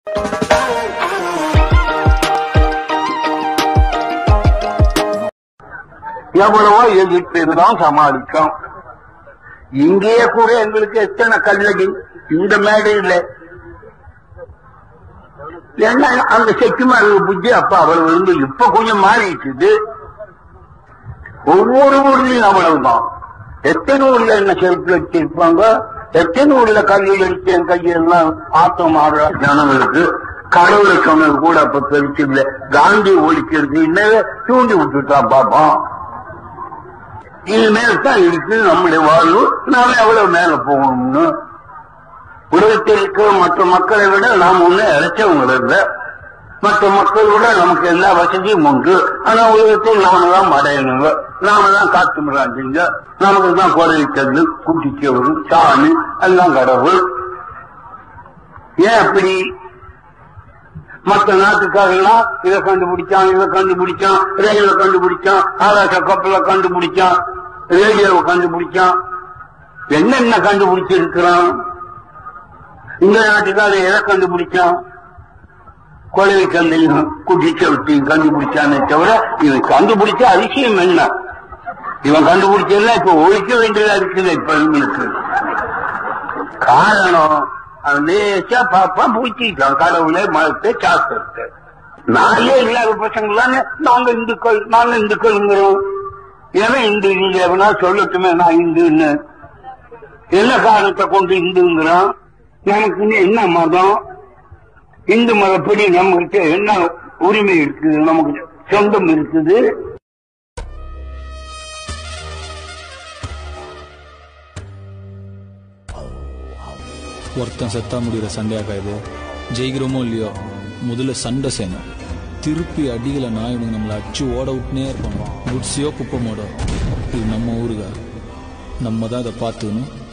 எவ்வளவோ எதிர்ப்பு இருந்தாலும் சமாளிக்கும் இங்கேயே கூட எங்களுக்கு எத்தனை கல்லடி இந்த மேடையில் ஏன்னா அந்த செக்குமாரி புத்தி அப்ப அவ்வளவு இருந்து இப்ப கொஞ்சம் மாறிட்டுது ஒவ்வொரு ஊர்லயும் அவ்வளவுதான் எத்தனை ஊர்ல என்ன செருப்பு வச்சிருப்பாங்க எத்தனை ஊர்ல கல்லில் அடிச்சு என் கையெல்லாம் ஆட்டம் ஆடுற ஜனங்களுக்கு கடவுளை சொன்னது கூட அப்ப பெருசு இல்ல காந்தி ஒழிக்கிறது இன்னவே தூண்டி விட்டுட்டா பாப்போம் இனிமேல் தான் இருக்கு நம்முடைய வாழ்வு நாம எவ்வளவு மேல போகணும்னு உலகத்தில் இருக்கிற மற்ற மக்களை விட நாம் ஒண்ணு இழைச்சவங்க இல்ல மற்ற மக்கள் விட நமக்கு எல்லா வசதியும் உண்டு ஆனா உலகத்தில் நாம தான் அடையணுங்க நாம தான் காத்து மிராஞ்சிங்க நமக்கு தான் கோடை கல்லு குட்டிச்சவரு சாமி எல்லாம் கடவுள் ஏன் அப்படி மற்ற நாட்டுக்காரெல்லாம் இதை கண்டுபிடிச்சான் இதை கண்டுபிடிச்சான் ரயில கண்டுபிடிச்சான் ஆகாச கப்பலை கண்டுபிடிச்சான் ரேடியோவை கண்டுபிடிச்சான் என்னென்ன கண்டுபிடிச்சிருக்கிறான் இந்த நாட்டுக்காரன் எதை கண்டுபிடிச்சான் கொலை கந்தையும் குட்டிச்சவத்தையும் கண்டுபிடிச்சானே தவிர இவன் கண்டுபிடிச்ச அதிசயம் என்ன இவன் கண்டுபிடிச்சதெல்லாம் இப்ப ஒழிக்க வேண்டியதா இருக்குது இப்ப இவனுக்கு காரணம் அவன் லேசா பாப்பான் பூச்சிட்டான் கடவுளை மதத்தை சாஸ்திரத்தை நாளே இல்லாத பசங்களான்னு நாங்க இந்துக்கள் நாங்க இந்துக்கள்ங்கிறோம் ஏன் இந்து நீங்க எவனா சொல்லட்டுமே நான் இந்துன்னு என்ன காரணத்தை கொண்டு இந்துங்கிறோம் நமக்கு இன்னும் என்ன மதம் இந்து மதப்படி நம்மகிட்ட என்ன உரிமை இருக்குது நமக்கு சொந்தம் இருக்குது ஒருத்தன் செத்தா முடிகிற சண்டையாக்கா இது ஜெயிக்கிறோமோ இல்லையோ முதல்ல சண்டை செய்யணும் திருப்பி அடிகளை நாயனுங்க நம்மளை அடிச்சு ஓட விட்டுனே இருப்பாங்க குட்ஸியோ குப்பமோடோ இது நம்ம ஊருக நம்ம தான் இதை பார்த்துக்கணும்